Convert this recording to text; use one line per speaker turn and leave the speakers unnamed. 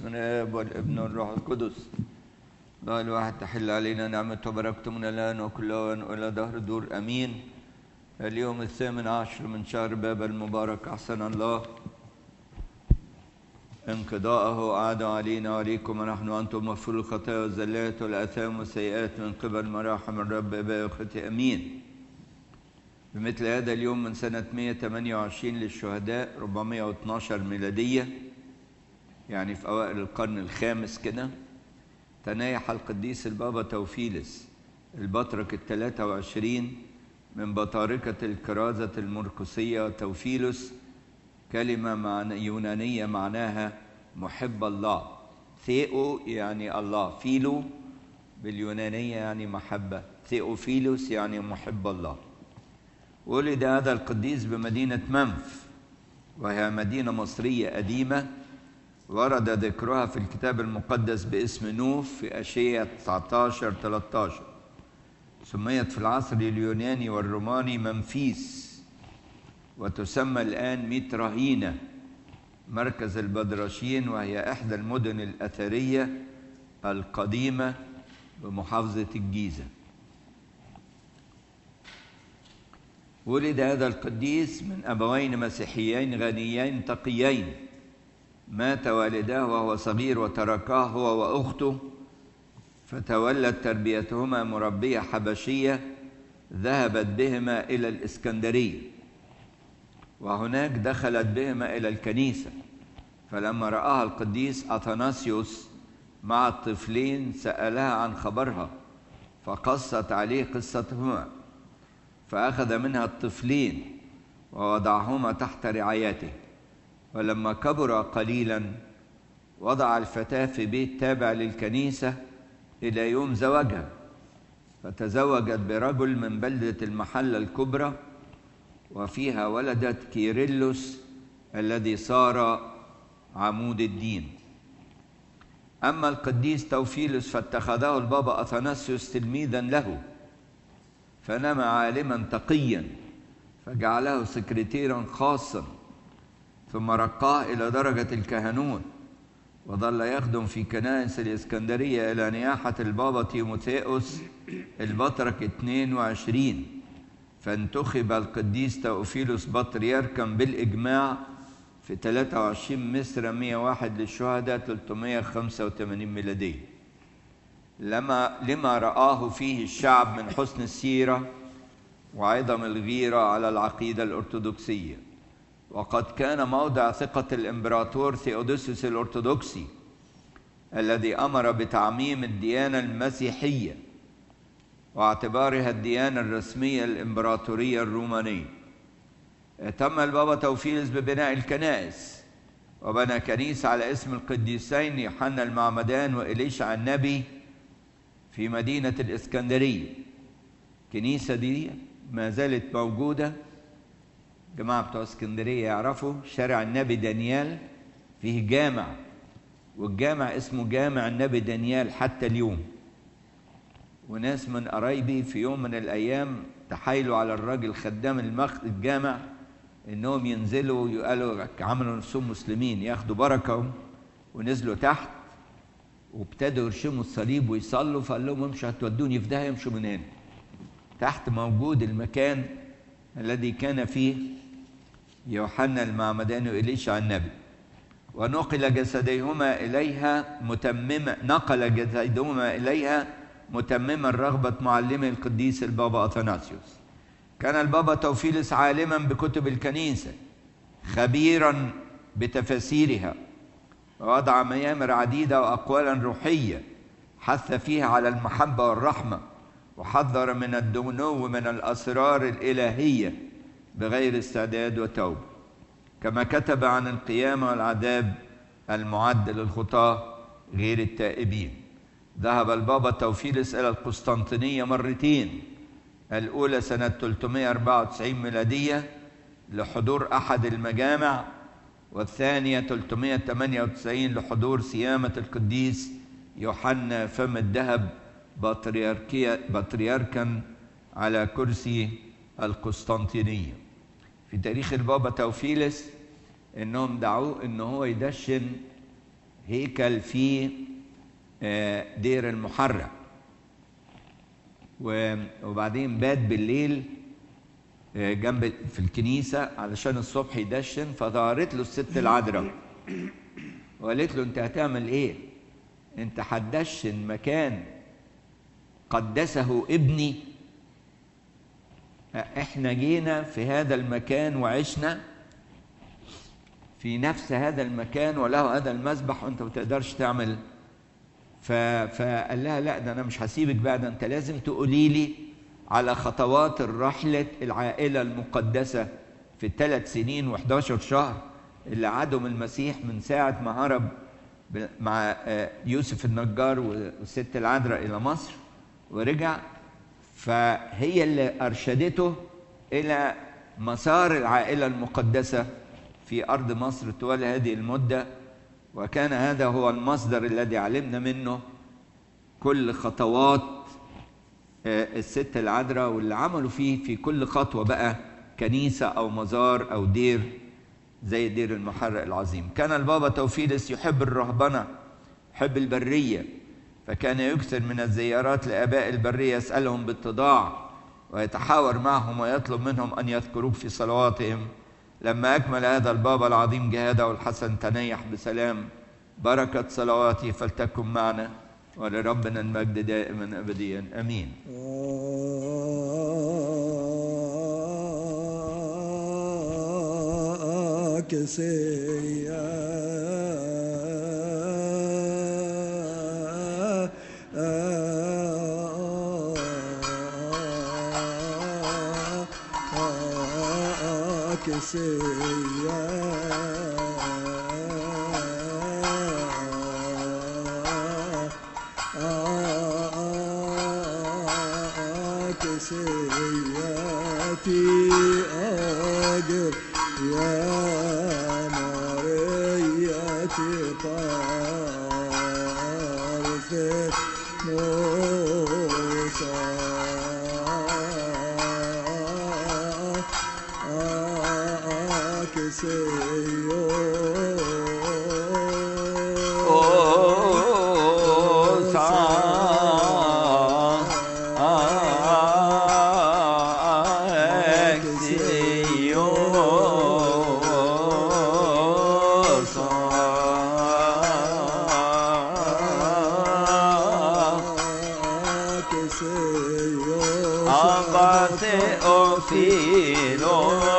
من الاب والابن والروح القدس الله الواحد تحل علينا نعمته وبركته من الان وكل اوان والى دهر دور امين اليوم الثامن عشر من شهر باب المبارك احسن الله انقضاءه أعاد علينا وعليكم ونحن وأنتم مغفور الخطايا والزلات والآثام والسيئات من قبل مراحم الرب أبائي وأخوتي أمين بمثل هذا اليوم من سنة 128 للشهداء 412 ميلادية يعني في أوائل القرن الخامس كده تنايح القديس البابا توفيلس البطرك الثلاثة وعشرين من بطاركة الكرازة المرقسية توفيلس كلمة معنى يونانية معناها محب الله ثيو يعني الله فيلو باليونانية يعني محبة ثيوفيلوس يعني محب الله ولد هذا القديس بمدينة منف وهي مدينة مصرية قديمة ورد ذكرها في الكتاب المقدس باسم نوف في أشياء 19 13 سميت في العصر اليوناني والروماني منفيس وتسمى الآن ميتراهينا مركز البدرشين وهي إحدى المدن الأثرية القديمة بمحافظة الجيزة ولد هذا القديس من أبوين مسيحيين غنيين تقيين مات والداه وهو صغير وتركاه هو وأخته فتولت تربيتهما مربية حبشية ذهبت بهما إلى الإسكندرية وهناك دخلت بهما إلى الكنيسة فلما رآها القديس أثناسيوس مع الطفلين سألها عن خبرها فقصت عليه قصتهما فأخذ منها الطفلين ووضعهما تحت رعايته ولما كبر قليلا وضع الفتاة في بيت تابع للكنيسة إلى يوم زواجها فتزوجت برجل من بلدة المحلة الكبرى وفيها ولدت كيرلس الذي صار عمود الدين أما القديس توفيلس فاتخذه البابا أثناسيوس تلميذا له فنما عالما تقيا فجعله سكرتيرا خاصا ثم رقاه إلى درجة الكهنوت وظل يخدم في كنائس الإسكندرية إلى نياحة البابا تيموثيوس البطرك 22 فانتخب القديس تأوفيلوس بطريركا بالإجماع في 23 مصر 101 للشهداء 385 ميلادية لما لما رآه فيه الشعب من حسن السيرة وعظم الغيرة على العقيدة الأرثوذكسية وقد كان موضع ثقة الإمبراطور ثيودوسيوس الأرثوذكسي الذي أمر بتعميم الديانة المسيحية واعتبارها الديانة الرسمية الإمبراطورية الرومانية اهتم البابا توفيلس ببناء الكنائس وبنى كنيسة على اسم القديسين يوحنا المعمدان وإليشع النبي في مدينة الإسكندرية الكنيسة دي ما زالت موجودة جماعة بتوع اسكندرية يعرفوا شارع النبي دانيال فيه جامع والجامع اسمه جامع النبي دانيال حتى اليوم وناس من قرايبي في يوم من الايام تحايلوا على الراجل خدام المخ الجامع انهم ينزلوا يقالوا عملوا نفسهم مسلمين ياخدوا بركه ونزلوا تحت وابتدوا يرشموا الصليب ويصلوا فقال لهم امشوا هتودوني في ده امشوا من هنا تحت موجود المكان الذي كان فيه يوحنا المعمدان وإليشع النبي ونقل جسديهما إليها متممة نقل جسدهما إليها متمما رغبة معلمه القديس البابا أثناسيوس كان البابا توفيلس عالما بكتب الكنيسة خبيرا بتفاسيرها ووضع ميامر عديدة وأقوالا روحية حث فيها على المحبة والرحمة وحذر من الدنو من الأسرار الإلهية بغير استعداد وتوبة كما كتب عن القيامة والعذاب المعد للخطاة غير التائبين ذهب البابا توفيلس إلى القسطنطينية مرتين الأولى سنة 394 ميلادية لحضور أحد المجامع والثانية 398 لحضور سيامة القديس يوحنا فم الذهب بطريركا على كرسي القسطنطينية في تاريخ البابا توفيلس انهم دعوه ان هو يدشن هيكل في دير المحرق وبعدين بات بالليل جنب في الكنيسة علشان الصبح يدشن فظهرت له الست العذراء وقالت له انت هتعمل ايه انت هتدشن مكان قدسه ابني احنا جينا في هذا المكان وعشنا في نفس هذا المكان وله هذا المسبح وانت ما تقدرش تعمل فقال لها لا ده انا مش هسيبك بقى ده انت لازم تقولي لي على خطوات الرحلة العائلة المقدسة في الثلاث سنين و11 شهر اللي عادهم المسيح من ساعة ما هرب مع يوسف النجار والست العذراء إلى مصر ورجع فهي اللي أرشدته إلى مسار العائلة المقدسة في أرض مصر طوال هذه المدة وكان هذا هو المصدر الذي علمنا منه كل خطوات الست العذراء واللي عملوا فيه في كل خطوة بقى كنيسة أو مزار أو دير زي دير المحرق العظيم كان البابا توفيلس يحب الرهبنة يحب البرية فكان يكثر من الزيارات لآباء البرية يسألهم باتضاع ويتحاور معهم ويطلب منهم أن يذكروه في صلواتهم لما أكمل هذا البابا العظيم جهاده والحسن تنيح بسلام بركة صلواته فلتكن معنا ولربنا المجد دائما أبديا أمين
سياتي أجر يا مريتي طرف موسى
Abate o filo